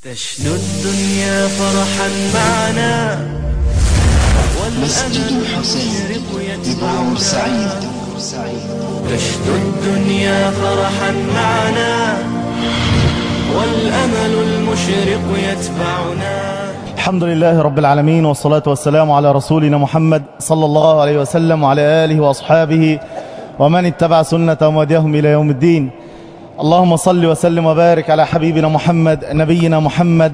تشنو الدنيا فرحا معنا مسجد الحسين ببعور سعيد تشنو الدنيا فرحا معنا والأمل المشرق يتبعنا الحمد لله رب العالمين والصلاة والسلام على رسولنا محمد صلى الله عليه وسلم وعلى آله وأصحابه ومن اتبع سنة ومديهم إلى يوم الدين اللهم صل وسلم وبارك على حبيبنا محمد نبينا محمد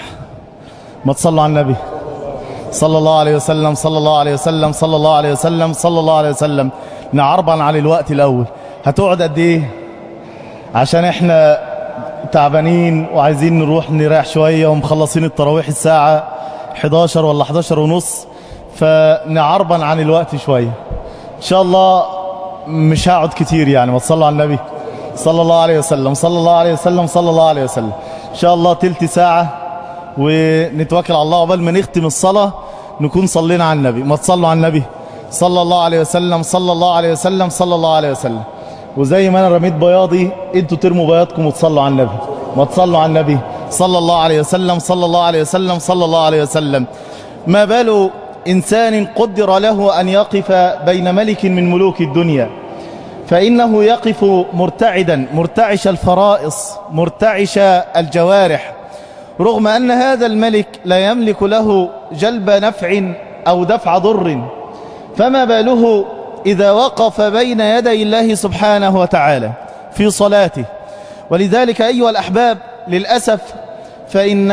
ما تصلوا على النبي صلى الله عليه وسلم صلى الله عليه وسلم صلى الله عليه وسلم صلى الله عليه وسلم نعربا على الوقت الأول هتقعد قد إيه عشان احنا تعبانين وعايزين نروح نريح شوية ومخلصين التراويح الساعة 11 ولا 11 ونص فنعربا عن الوقت شوية إن شاء الله مش هقعد كتير يعني ما تصلوا على النبي صلى الله عليه وسلم صلى الله عليه وسلم صلى الله عليه وسلم إن شاء الله تلت ساعة ونتوكل على الله قبل ما نختم الصلاة نكون صلينا على النبي ما تصلوا على النبي صلى الله عليه وسلم صلى الله عليه وسلم صلى الله عليه وسلم وزي ما انا رميت بياضي انتوا ترموا بياضكم وتصلوا على النبي ما تصلوا على النبي صلى الله عليه وسلم صلى الله عليه وسلم صلى الله عليه وسلم ما بال إنسان قدر له أن يقف بين ملك من ملوك الدنيا فإنه يقف مرتعدا مرتعش الفرائص مرتعش الجوارح رغم أن هذا الملك لا يملك له جلب نفع أو دفع ضر فما باله إذا وقف بين يدي الله سبحانه وتعالى في صلاته ولذلك أيها الأحباب للأسف فإن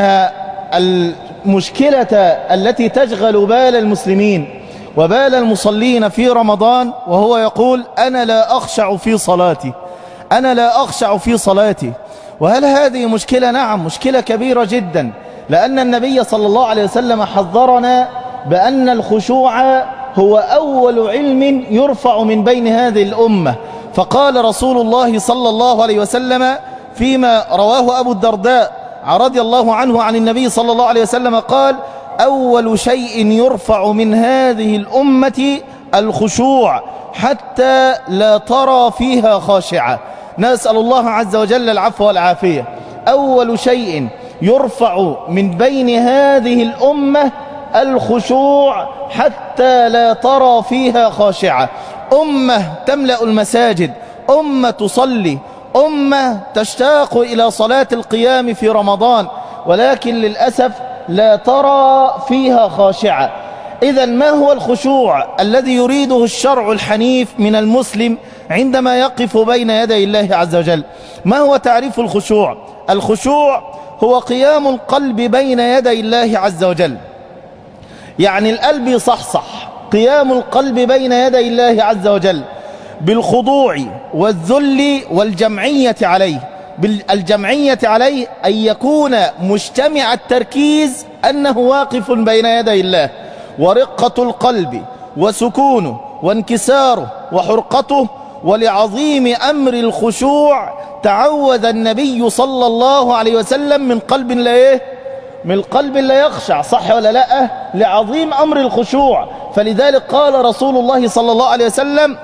المشكلة التي تشغل بال المسلمين وبال المصلين في رمضان وهو يقول أنا لا أخشع في صلاتي أنا لا أخشع في صلاتي وهل هذه مشكلة نعم مشكلة كبيرة جدا لأن النبي صلى الله عليه وسلم حذرنا بأن الخشوع هو أول علم يرفع من بين هذه الأمة فقال رسول الله صلى الله عليه وسلم فيما رواه أبو الدرداء رضي الله عنه عن النبي صلى الله عليه وسلم قال أول شيء يرفع من هذه الأمة الخشوع حتى لا ترى فيها خاشعة نسأل الله عز وجل العفو والعافية أول شيء يرفع من بين هذه الأمة الخشوع حتى لا ترى فيها خاشعة أمة تملأ المساجد أمة تصلي أمة تشتاق إلى صلاة القيام في رمضان ولكن للأسف لا ترى فيها خاشعة إذا ما هو الخشوع الذي يريده الشرع الحنيف من المسلم عندما يقف بين يدي الله عز وجل ما هو تعريف الخشوع الخشوع هو قيام القلب بين يدي الله عز وجل يعني القلب يصحصح قيام القلب بين يدي الله عز وجل بالخضوع والذل والجمعية عليه بالجمعية عليه أن يكون مجتمع التركيز أنه واقف بين يدي الله ورقة القلب وسكونه وانكساره وحرقته ولعظيم أمر الخشوع تعوذ النبي صلى الله عليه وسلم من قلب لا إيه من القلب لا يخشع صح ولا لا لعظيم أمر الخشوع فلذلك قال رسول الله صلى الله عليه وسلم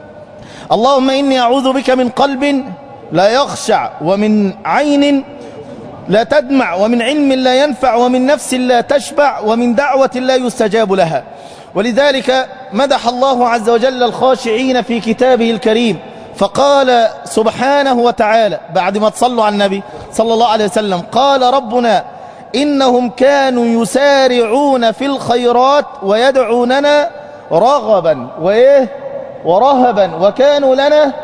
اللهم إني أعوذ بك من قلب لا يخشع ومن عين لا تدمع ومن علم لا ينفع ومن نفس لا تشبع ومن دعوة لا يستجاب لها ولذلك مدح الله عز وجل الخاشعين في كتابه الكريم فقال سبحانه وتعالى بعد ما تصلوا على النبي صلى الله عليه وسلم قال ربنا إنهم كانوا يسارعون في الخيرات ويدعوننا رغبا وإيه ورهبا وكانوا لنا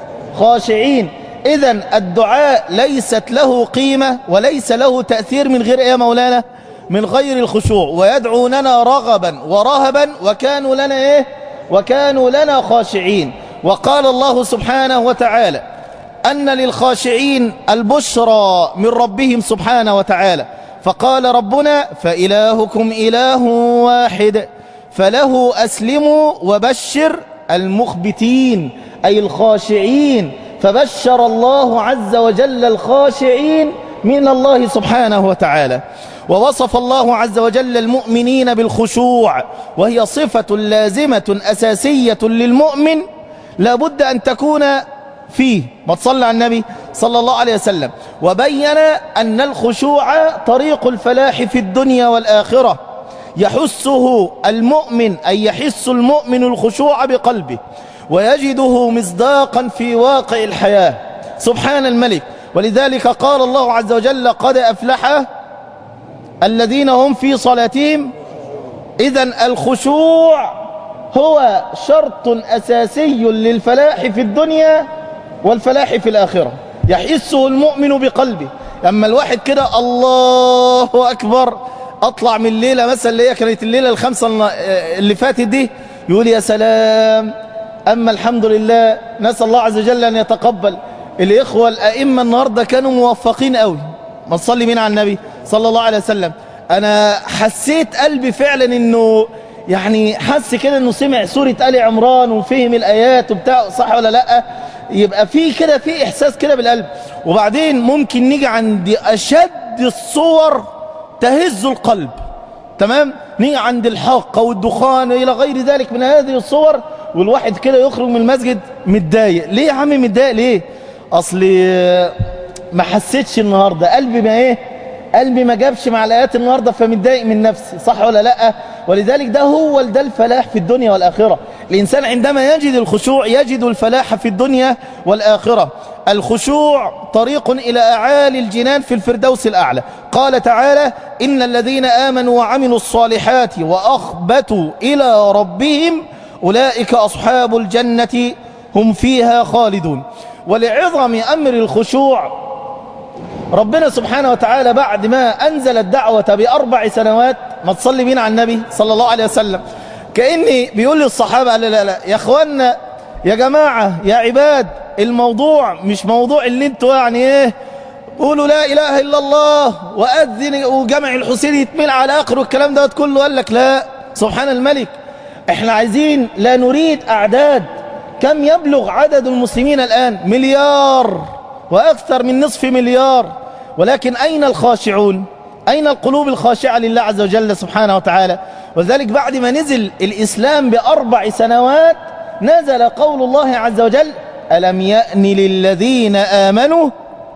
خاشعين إذا الدعاء ليست له قيمة وليس له تأثير من غير إيه مولانا من غير الخشوع ويدعوننا رغبا ورهبا وكانوا لنا إيه وكانوا لنا خاشعين وقال الله سبحانه وتعالى أن للخاشعين البشرى من ربهم سبحانه وتعالى فقال ربنا فإلهكم إله واحد فله أسلموا وبشر المخبتين أي الخاشعين فبشر الله عز وجل الخاشعين من الله سبحانه وتعالى ووصف الله عز وجل المؤمنين بالخشوع وهي صفة لازمة أساسية للمؤمن لابد أن تكون فيه ما تصلي على النبي صلى الله عليه وسلم وبين أن الخشوع طريق الفلاح في الدنيا والآخرة يحسه المؤمن أي يحس المؤمن الخشوع بقلبه ويجده مصداقا في واقع الحياة سبحان الملك ولذلك قال الله عز وجل قد أفلح الذين هم في صلاتهم إذا الخشوع هو شرط أساسي للفلاح في الدنيا والفلاح في الآخرة يحسه المؤمن بقلبه أما الواحد كده الله أكبر أطلع من الليلة مثلا اللي هي كانت الليلة الخمسة اللي فاتت دي يقول يا سلام أما الحمد لله نسأل الله عز وجل أن يتقبل الإخوة الأئمة النهاردة كانوا موفقين قوي ما تصلي مين على النبي صلى الله عليه وسلم أنا حسيت قلبي فعلا أنه يعني حس كده أنه سمع سورة آل عمران وفهم الآيات وبتاع صح ولا لأ يبقى في كده في إحساس كده بالقلب وبعدين ممكن نيجي عند أشد الصور تهز القلب تمام نيجي عند الحق والدخان إلى غير ذلك من هذه الصور والواحد كده يخرج من المسجد متضايق ليه يا عم متضايق ليه اصلي ما حسيتش النهارده قلبي ما ايه قلبي ما جابش مع الايات النهارده فمتضايق من نفسي صح ولا لا ولذلك ده هو ده الفلاح في الدنيا والاخره الانسان عندما يجد الخشوع يجد الفلاح في الدنيا والاخره الخشوع طريق الى اعالي الجنان في الفردوس الاعلى قال تعالى ان الذين امنوا وعملوا الصالحات واخبتوا الى ربهم أولئك أصحاب الجنة هم فيها خالدون ولعظم أمر الخشوع ربنا سبحانه وتعالى بعد ما أنزل الدعوة بأربع سنوات ما تصلي بينا على النبي صلى الله عليه وسلم كأني بيقول للصحابة لا لا لا يا أخوانا يا جماعة يا عباد الموضوع مش موضوع اللي انتوا يعني ايه قولوا لا إله إلا الله وأذن وجمع الحسين يتمل على آخر والكلام ده كله قال لك لا سبحان الملك احنا عايزين لا نريد أعداد كم يبلغ عدد المسلمين الآن مليار وأكثر من نصف مليار ولكن أين الخاشعون أين القلوب الخاشعة لله عز وجل سبحانه وتعالى وذلك بعد ما نزل الإسلام بأربع سنوات نزل قول الله عز وجل ألم يأن للذين آمنوا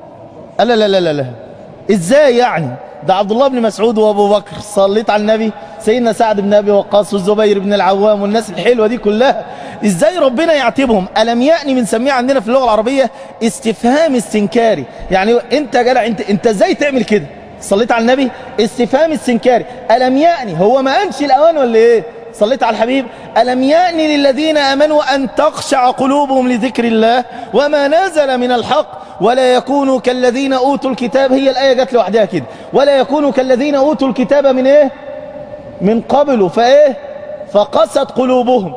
لا لا لا لا لا إزاي يعني ده عبد الله بن مسعود وابو بكر صليت على النبي سيدنا سعد بن ابي وقاص والزبير بن العوام والناس الحلوه دي كلها ازاي ربنا يعتبهم الم يأني بنسميه عندنا في اللغه العربيه استفهام استنكاري يعني انت يا جدع انت انت ازاي تعمل كده صليت على النبي استفهام استنكاري الم يأني هو ما انش الاوان ولا ايه صليت على الحبيب ألم يأني للذين آمنوا أن تخشع قلوبهم لذكر الله وما نزل من الحق ولا يكونوا كالذين أوتوا الكتاب هي الآية جت لوحدها كده ولا يكونوا كالذين أوتوا الكتاب من إيه من قبل فإيه فقست قلوبهم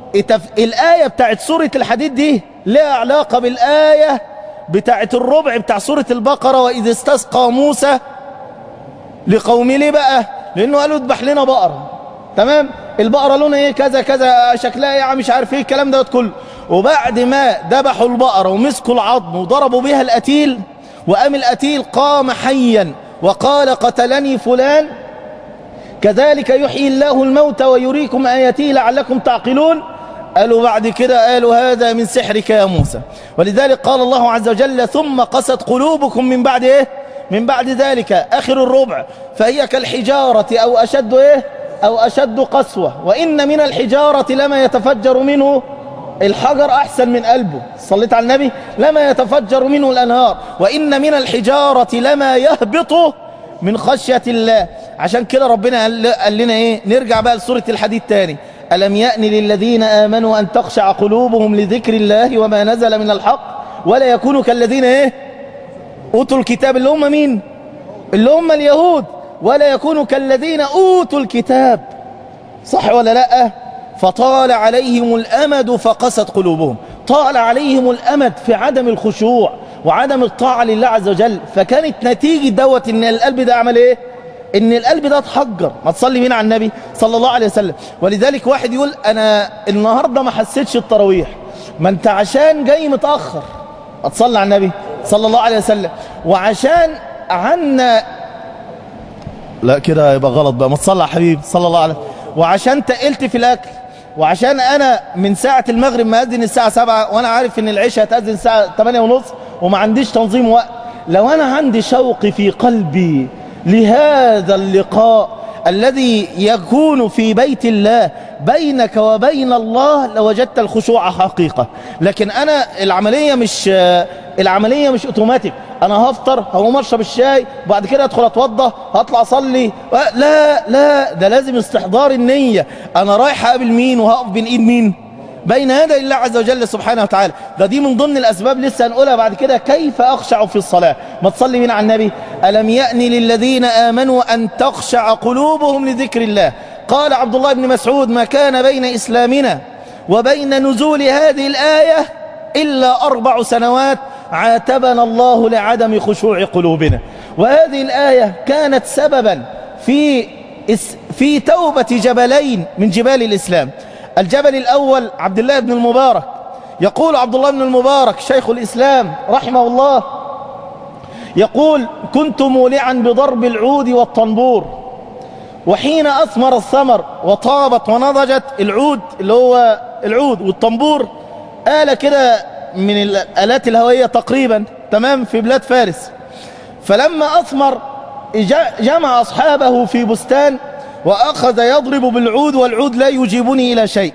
الآية بتاعت سورة الحديد دي لها علاقة بالآية بتاعت الربع بتاع سورة البقرة وإذ استسقى موسى لقومه ليه بقى لأنه قالوا اذبح لنا بقرة تمام البقرة لونها ايه كذا كذا شكلها ايه مش عارف ايه الكلام دوت كله وبعد ما ذبحوا البقرة ومسكوا العظم وضربوا بها القتيل وقام القتيل قام حيا وقال قتلني فلان كذلك يحيي الله الموت ويريكم آياته لعلكم تعقلون قالوا بعد كده قالوا هذا من سحرك يا موسى ولذلك قال الله عز وجل ثم قست قلوبكم من بعد ايه من بعد ذلك آخر الربع فهي كالحجارة أو أشد ايه أو أشد قسوة وإن من الحجارة لما يتفجر منه الحجر أحسن من قلبه صليت على النبي لما يتفجر منه الأنهار وإن من الحجارة لما يهبط من خشية الله عشان كده ربنا قال لنا إيه نرجع بقى لسورة الحديد تاني ألم يأن للذين آمنوا أن تخشع قلوبهم لذكر الله وما نزل من الحق ولا يكونوا كالذين إيه أوتوا الكتاب اللي هم مين اللي هم اليهود ولا يكونوا كالذين أوتوا الكتاب صح ولا لا فطال عليهم الأمد فقست قلوبهم طال عليهم الأمد في عدم الخشوع وعدم الطاعة لله عز وجل فكانت نتيجة دوت ان القلب ده عمل ايه ان القلب ده اتحجر ما تصلي بينا على النبي صلى الله عليه وسلم ولذلك واحد يقول انا النهاردة ما حسيتش التراويح ما انت عشان جاي متأخر اتصلي على النبي صلى الله عليه وسلم وعشان عنا لا كده يبقى غلط بقى ما تصلي على حبيب صلى الله عليه وسلم وعشان تقلت في الاكل وعشان انا من ساعة المغرب ما اذن الساعة 7 وانا عارف ان العشاء هتأذن الساعة 8 ونص وما عنديش تنظيم وقت لو انا عندي شوق في قلبي لهذا اللقاء الذي يكون في بيت الله بينك وبين الله لوجدت الخشوع حقيقة لكن أنا العملية مش العملية مش اوتوماتيك أنا هفطر هقوم أشرب الشاي وبعد كده أدخل أتوضى هطلع أصلي لا لا ده لازم استحضار النية أنا رايح أقابل مين وهقف بين إيد مين بين يدي الله عز وجل سبحانه وتعالى ده دي من ضمن الأسباب لسه هنقولها بعد كده كيف أخشع في الصلاة ما تصلي بنا على النبي ألم يأن للذين آمنوا أن تخشع قلوبهم لذكر الله قال عبد الله بن مسعود ما كان بين إسلامنا وبين نزول هذه الآية إلا أربع سنوات عاتبنا الله لعدم خشوع قلوبنا وهذه الآية كانت سببا في في توبة جبلين من جبال الإسلام الجبل الأول عبد الله بن المبارك يقول عبد الله بن المبارك شيخ الإسلام رحمه الله يقول كنت مولعا بضرب العود والطنبور وحين أثمر الثمر وطابت ونضجت العود اللي هو العود والطنبور آلة كده من الآلات الهوائية تقريبا تمام في بلاد فارس فلما أثمر جمع أصحابه في بستان وأخذ يضرب بالعود والعود لا يجيبني إلى شيء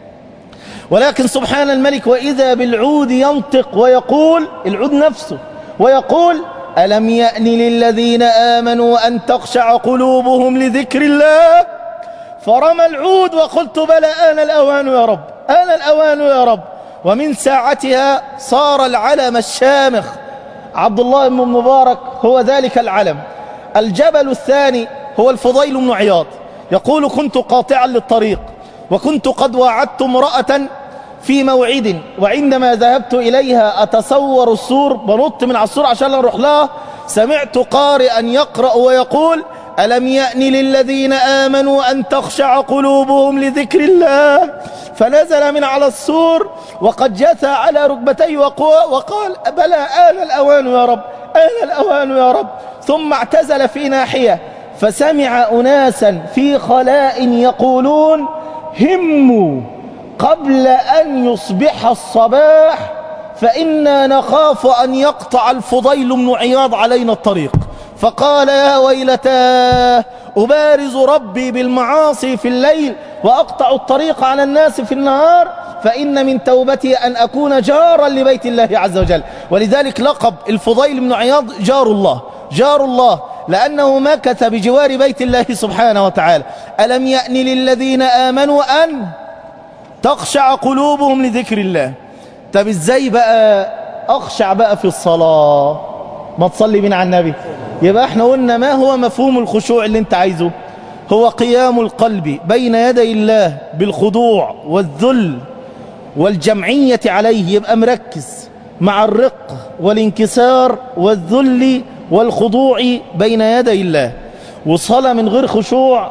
ولكن سبحان الملك وإذا بالعود ينطق ويقول العود نفسه ويقول ألم يأن للذين آمنوا أن تخشع قلوبهم لذكر الله فرمى العود وقلت بلى آن الأوان يا رب آن الأوان يا رب ومن ساعتها صار العلم الشامخ عبد الله بن مبارك هو ذلك العلم الجبل الثاني هو الفضيل بن عياض يقول كنت قاطعا للطريق وكنت قد وعدت امرأة في موعد وعندما ذهبت إليها أتصور السور بنط من على السور عشان أروح لها سمعت قارئا يقرأ ويقول ألم يأن للذين آمنوا أن تخشع قلوبهم لذكر الله فنزل من على السور وقد جثى على ركبتيه وقال بلى آن الأوان يا رب آن الأوان يا رب ثم اعتزل في ناحية فسمع أناسا في خلاء يقولون هموا قبل أن يصبح الصباح فإنا نخاف أن يقطع الفضيل بن عياض علينا الطريق فقال يا ويلتاه أبارز ربي بالمعاصي في الليل وأقطع الطريق على الناس في النهار فإن من توبتي أن أكون جارا لبيت الله عز وجل ولذلك لقب الفضيل بن عياض جار الله جار الله لأنه مكث بجوار بيت الله سبحانه وتعالى ألم يأن للذين آمنوا أن تخشع قلوبهم لذكر الله طب ازاي بقى أخشع بقى في الصلاة ما تصلي بنا على النبي يبقى احنا قلنا ما هو مفهوم الخشوع اللي انت عايزه هو قيام القلب بين يدي الله بالخضوع والذل والجمعية عليه يبقى مركز مع الرق والانكسار والذل والخضوع بين يدي الله وصلاة من غير خشوع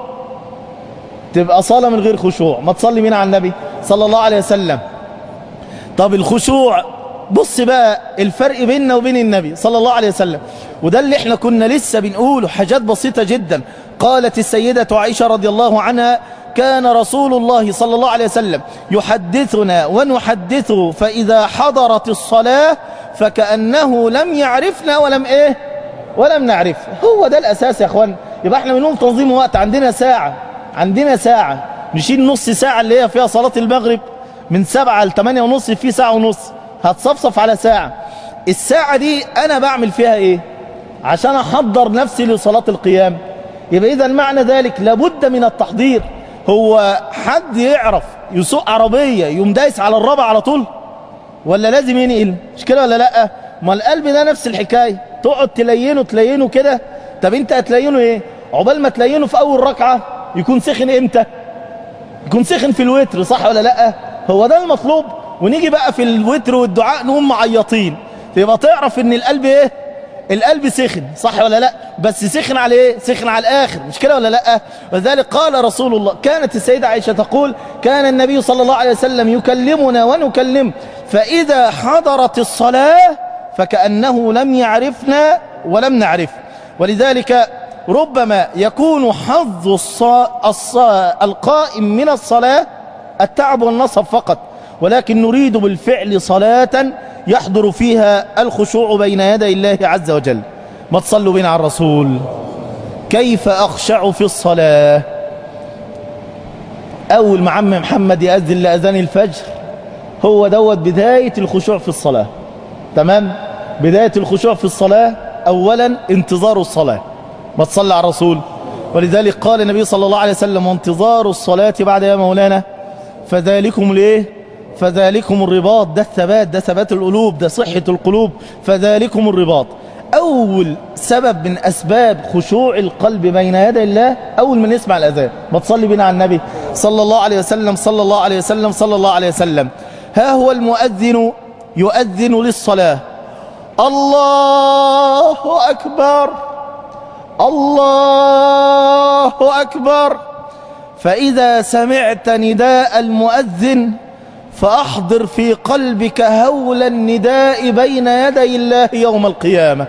تبقى صلاة من غير خشوع ما تصلي مين على النبي صلى الله عليه وسلم طب الخشوع بص بقى الفرق بيننا وبين النبي صلى الله عليه وسلم وده اللي احنا كنا لسه بنقوله حاجات بسيطة جدا قالت السيدة عائشة رضي الله عنها كان رسول الله صلى الله عليه وسلم يحدثنا ونحدثه فإذا حضرت الصلاة فكأنه لم يعرفنا ولم ايه ولم نعرف هو ده الأساس يا أخوان يبقى احنا بنقول تنظيم وقت عندنا ساعة عندنا ساعة نشيل نص ساعة اللي هي فيها صلاة المغرب من سبعة لثمانية ونص في ساعة ونص هتصفصف على ساعة الساعة دي أنا بعمل فيها إيه عشان أحضر نفسي لصلاة القيام يبقى إذا معنى ذلك لابد من التحضير هو حد يعرف يسوق عربية يوم دايس على الرابع على طول ولا لازم ينقل مش كده ولا لأ ما القلب ده نفس الحكاية تقعد تلينه تلينه كده طب انت هتلينه ايه عقبال ما تلينه في اول ركعة يكون سخن امتى يكون سخن في الوتر صح ولا لا هو ده المطلوب ونيجي بقى في الوتر والدعاء نقوم معيطين يبقى تعرف ان القلب ايه القلب سخن صح ولا لا بس سخن على ايه سخن على الاخر مش كده ولا لا ولذلك قال رسول الله كانت السيدة عائشة تقول كان النبي صلى الله عليه وسلم يكلمنا ونكلم فإذا حضرت الصلاة فكأنه لم يعرفنا ولم نعرف ولذلك ربما يكون حظ الصا... الصا... القائم من الصلاة التعب والنصب فقط ولكن نريد بالفعل صلاة يحضر فيها الخشوع بين يدي الله عز وجل ما تصلوا بنا على الرسول كيف أخشع في الصلاة أول ما عم محمد يأذن لأذان الفجر هو دوت بداية الخشوع في الصلاة تمام بداية الخشوع في الصلاة أولا انتظار الصلاة ما تصلى على الرسول ولذلك قال النبي صلى الله عليه وسلم وانتظار الصلاة بعد يا مولانا فذلكم ليه فذلكم الرباط ده الثبات ده ثبات القلوب ده صحة القلوب فذلكم الرباط أول سبب من أسباب خشوع القلب بين يدي الله أول ما نسمع الأذان ما تصلي بنا على النبي صلى الله عليه وسلم صلى الله عليه وسلم صلى الله عليه وسلم ها هو المؤذن يؤذن للصلاة الله أكبر الله أكبر فإذا سمعت نداء المؤذن فأحضر في قلبك هول النداء بين يدي الله يوم القيامة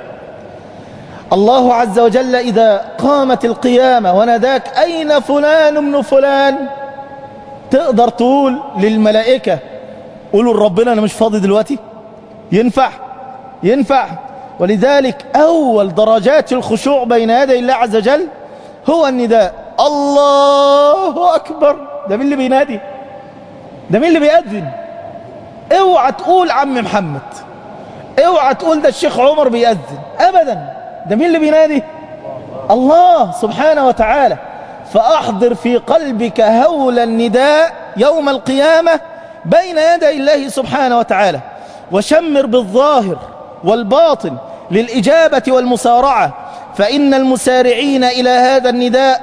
الله عز وجل إذا قامت القيامة وناداك أين فلان ابن فلان تقدر تقول للملائكة قولوا لربنا أنا مش فاضي دلوقتي ينفع ينفع ولذلك أول درجات الخشوع بين يدي الله عز وجل هو النداء الله أكبر ده مين اللي بينادي ده مين اللي بيأذن اوعى تقول عم محمد اوعى تقول ده الشيخ عمر بيأذن أبدا ده مين اللي بينادي الله سبحانه وتعالى فأحضر في قلبك هول النداء يوم القيامة بين يدي الله سبحانه وتعالى وشمر بالظاهر والباطن للإجابة والمسارعة فإن المسارعين إلى هذا النداء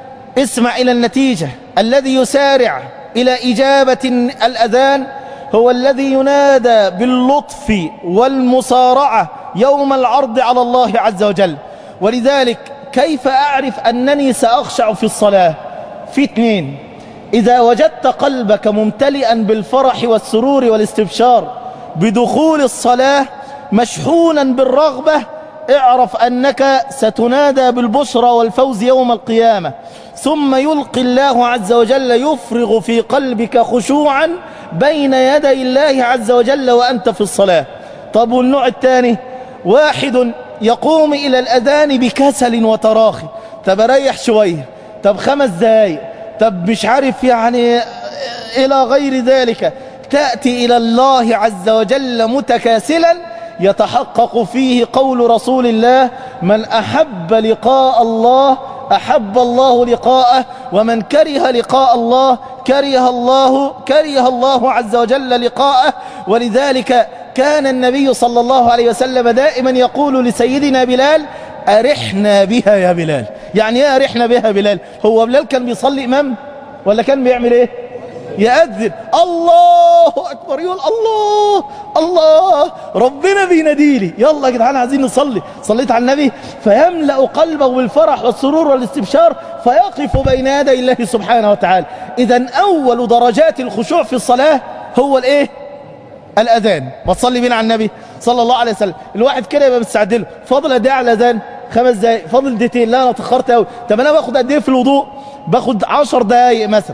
اسمع إلى النتيجة الذي يسارع إلى إجابة الأذان هو الذي ينادى باللطف والمسارعة يوم العرض على الله عز وجل ولذلك كيف أعرف أنني سأخشع في الصلاة في اثنين إذا وجدت قلبك ممتلئا بالفرح والسرور والاستبشار بدخول الصلاة مشحونا بالرغبة اعرف أنك ستنادى بالبشرى والفوز يوم القيامة ثم يلقي الله عز وجل يفرغ في قلبك خشوعا بين يدي الله عز وجل وأنت في الصلاة طب والنوع الثاني واحد يقوم إلى الأذان بكسل وتراخي طب ريح شوية طب خمس دقايق طب مش عارف يعني إلى غير ذلك تأتي إلى الله عز وجل متكاسلا يتحقق فيه قول رسول الله من أحب لقاء الله أحب الله لقاءه ومن كره لقاء الله كره الله كره الله عز وجل لقاءه ولذلك كان النبي صلى الله عليه وسلم دائما يقول لسيدنا بلال أرحنا بها يا بلال يعني ايه أرحنا بها بلال هو بلال كان بيصلي إمام ولا كان بيعمل ايه يأذن الله أكبر يقول الله الله ربنا بيناديلي يلا يا جدعان عايزين نصلي صليت على النبي فيملأ قلبه بالفرح والسرور والاستبشار فيقف بين يدي الله سبحانه وتعالى إذا أول درجات الخشوع في الصلاة هو الإيه الأذان ما تصلي بينا على النبي صلى الله عليه وسلم الواحد كده يبقى مستعد له فاضل قد ايه على الأذان خمس دقايق فاضل دقيقتين لا أنا اتأخرت قوي طب أنا باخد قد إيه في الوضوء باخد عشر دقايق مثلا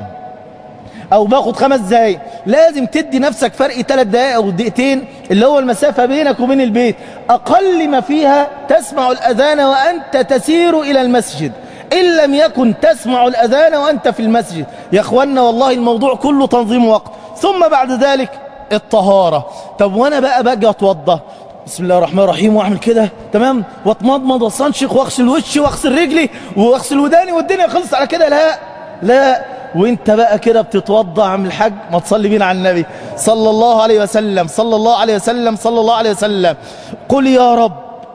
او باخد خمس دقايق لازم تدي نفسك فرق ثلاث دقايق او دقيقتين اللي هو المسافة بينك وبين البيت اقل ما فيها تسمع الاذان وانت تسير الى المسجد ان لم يكن تسمع الاذان وانت في المسجد يا اخوانا والله الموضوع كله تنظيم وقت ثم بعد ذلك الطهارة طب وانا بقى باجي اتوضى بسم الله الرحمن الرحيم واعمل كده تمام واتمضمض واستنشق واغسل وشي واغسل رجلي واغسل وداني والدنيا خلصت على كده لا لا وانت بقى كده بتتوضى عم الحاج ما تصلي بينا على النبي صلى الله عليه وسلم صلى الله عليه وسلم صلى الله عليه وسلم قل يا رب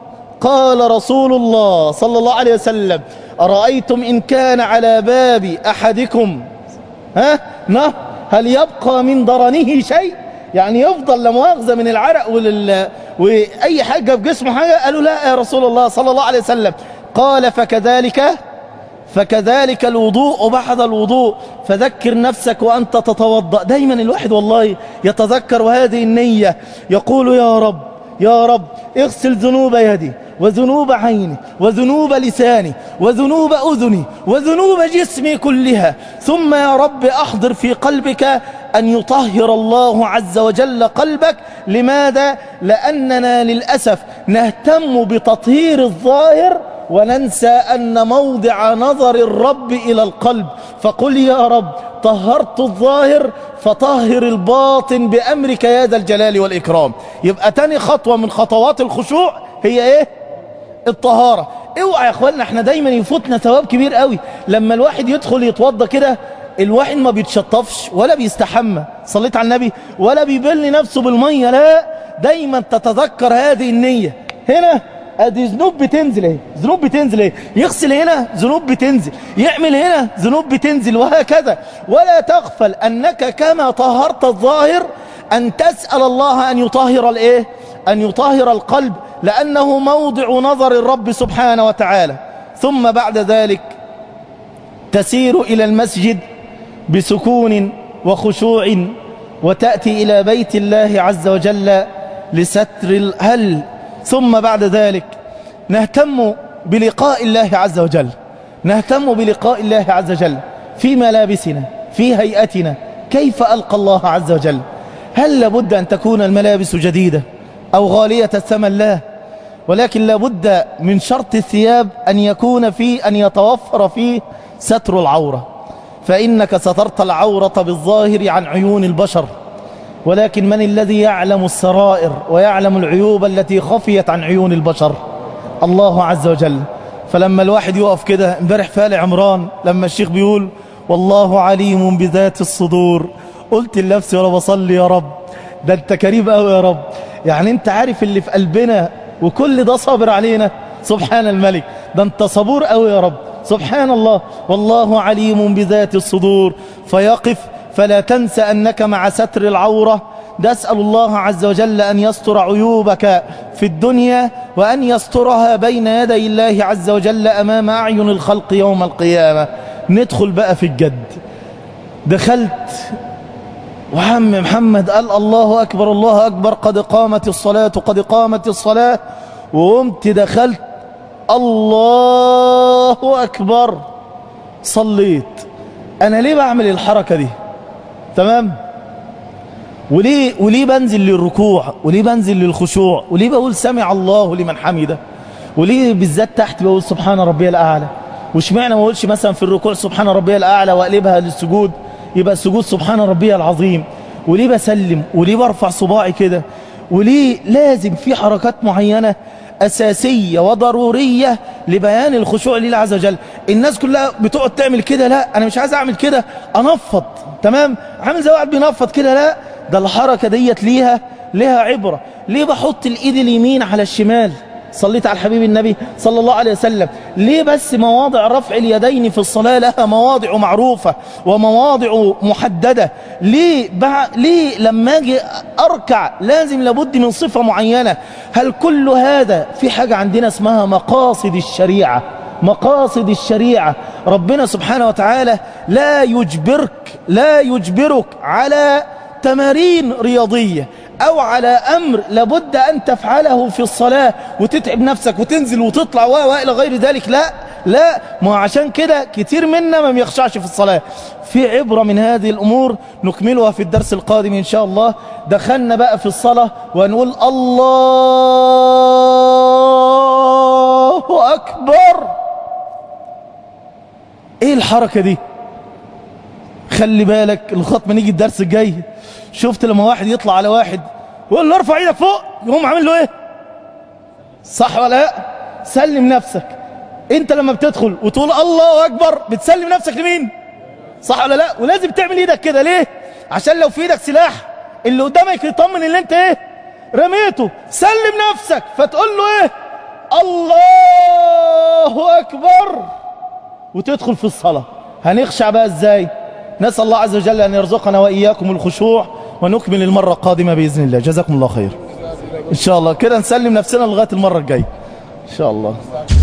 قال رسول الله صلى الله عليه وسلم أرأيتم إن كان على باب أحدكم ها نه هل يبقى من درنه شيء يعني يفضل لمؤاخذة من العرق ولل... وأي حاجة في جسمه حاجة قالوا لا يا رسول الله صلى الله عليه وسلم قال فكذلك فكذلك الوضوء بعد الوضوء فذكر نفسك وأنت تتوضأ دايما الواحد والله يتذكر هذه النية يقول يا رب يا رب اغسل ذنوب يدي وذنوب عيني وذنوب لساني وذنوب أذني وذنوب جسمي كلها ثم يا رب أحضر في قلبك أن يطهر الله عز وجل قلبك لماذا؟ لأننا للأسف نهتم بتطهير الظاهر وننسى أن موضع نظر الرب إلى القلب فقل يا رب طهرت الظاهر فطهر الباطن بأمرك يا ذا الجلال والإكرام يبقى تاني خطوة من خطوات الخشوع هي ايه الطهارة اوعى يا اخوانا احنا دايما يفوتنا ثواب كبير قوي لما الواحد يدخل يتوضى كده الواحد ما بيتشطفش ولا بيستحمى صليت على النبي ولا بيبل نفسه بالمية لا دايما تتذكر هذه النية هنا ادي ذنوب بتنزل اهي ذنوب بتنزل اهي يغسل هنا ذنوب بتنزل يعمل هنا ذنوب بتنزل وهكذا ولا تغفل انك كما طهرت الظاهر ان تسأل الله ان يطهر الايه ان يطهر القلب لانه موضع نظر الرب سبحانه وتعالى ثم بعد ذلك تسير الى المسجد بسكون وخشوع وتأتي إلى بيت الله عز وجل لستر الهل ثم بعد ذلك نهتم بلقاء الله عز وجل نهتم بلقاء الله عز وجل في ملابسنا في هيئتنا كيف ألقى الله عز وجل هل لابد أن تكون الملابس جديدة أو غالية الثمن لا ولكن لابد من شرط الثياب أن يكون فيه أن يتوفر فيه ستر العورة فإنك سترت العورة بالظاهر عن عيون البشر ولكن من الذي يعلم السرائر ويعلم العيوب التي خفيت عن عيون البشر الله عز وجل فلما الواحد يقف كده امبارح فال عمران لما الشيخ بيقول والله عليم بذات الصدور قلت لنفسي وانا بصلي يا رب ده انت كريم قوي يا رب يعني انت عارف اللي في قلبنا وكل ده صابر علينا سبحان الملك ده انت صبور قوي يا رب سبحان الله والله عليم بذات الصدور فيقف فلا تنسى أنك مع ستر العورة نسأل الله عز وجل أن يستر عيوبك في الدنيا وأن يسترها بين يدي الله عز وجل أمام أعين الخلق يوم القيامة ندخل بقى في الجد دخلت وعم محمد قال الله أكبر الله أكبر قد قامت الصلاة قد قامت الصلاة وقمت دخلت الله أكبر صليت أنا ليه بعمل الحركة دي تمام وليه, وليه بنزل للركوع وليه بنزل للخشوع وليه بقول سمع الله لمن حمده وليه بالذات تحت بقول سبحان ربي الأعلى وشمعنا ما اقولش مثلا في الركوع سبحان ربي الأعلى وأقلبها للسجود يبقى السجود سبحان ربي العظيم وليه بسلم وليه برفع صباعي كده وليه لازم في حركات معينة أساسية وضرورية لبيان الخشوع لله عز وجل الناس كلها بتقعد تعمل كده لا أنا مش عايز أعمل كده أنفض تمام عامل زي واحد بينفض كده لا ده الحركة ديت ليها ليها عبرة ليه بحط الإيد اليمين على الشمال صليت على الحبيب النبي صلى الله عليه وسلم ليه بس مواضع رفع اليدين في الصلاة لها مواضع معروفة ومواضع محددة ليه, بع... ليه لما اجي أركع لازم لابد من صفة معينة هل كل هذا في حاجة عندنا اسمها مقاصد الشريعة مقاصد الشريعة ربنا سبحانه وتعالى لا يجبرك لا يجبرك على تمارين رياضية أو على أمر لابد أن تفعله في الصلاة وتتعب نفسك وتنزل وتطلع وإلى غير ذلك لا لا ما عشان كده كتير منا ما بيخشعش في الصلاة في عبرة من هذه الأمور نكملها في الدرس القادم إن شاء الله دخلنا بقى في الصلاة ونقول الله أكبر إيه الحركة دي خلي بالك لغايه ما نيجي الدرس الجاي شفت لما واحد يطلع على واحد ويقول له ارفع ايدك فوق يقوم عامل له ايه صح ولا لا سلم نفسك انت لما بتدخل وتقول الله اكبر بتسلم نفسك لمين صح ولا لا ولازم تعمل ايدك كده ليه عشان لو في ايدك سلاح اللي قدامك يطمن ان انت ايه رميته سلم نفسك فتقول له ايه الله اكبر وتدخل في الصلاه هنخشع بقى ازاي نسأل الله عز وجل أن يرزقنا وإياكم الخشوع ونكمل المرة القادمة بإذن الله جزاكم الله خير إن شاء الله كده نسلم نفسنا لغاية المرة الجاية إن شاء الله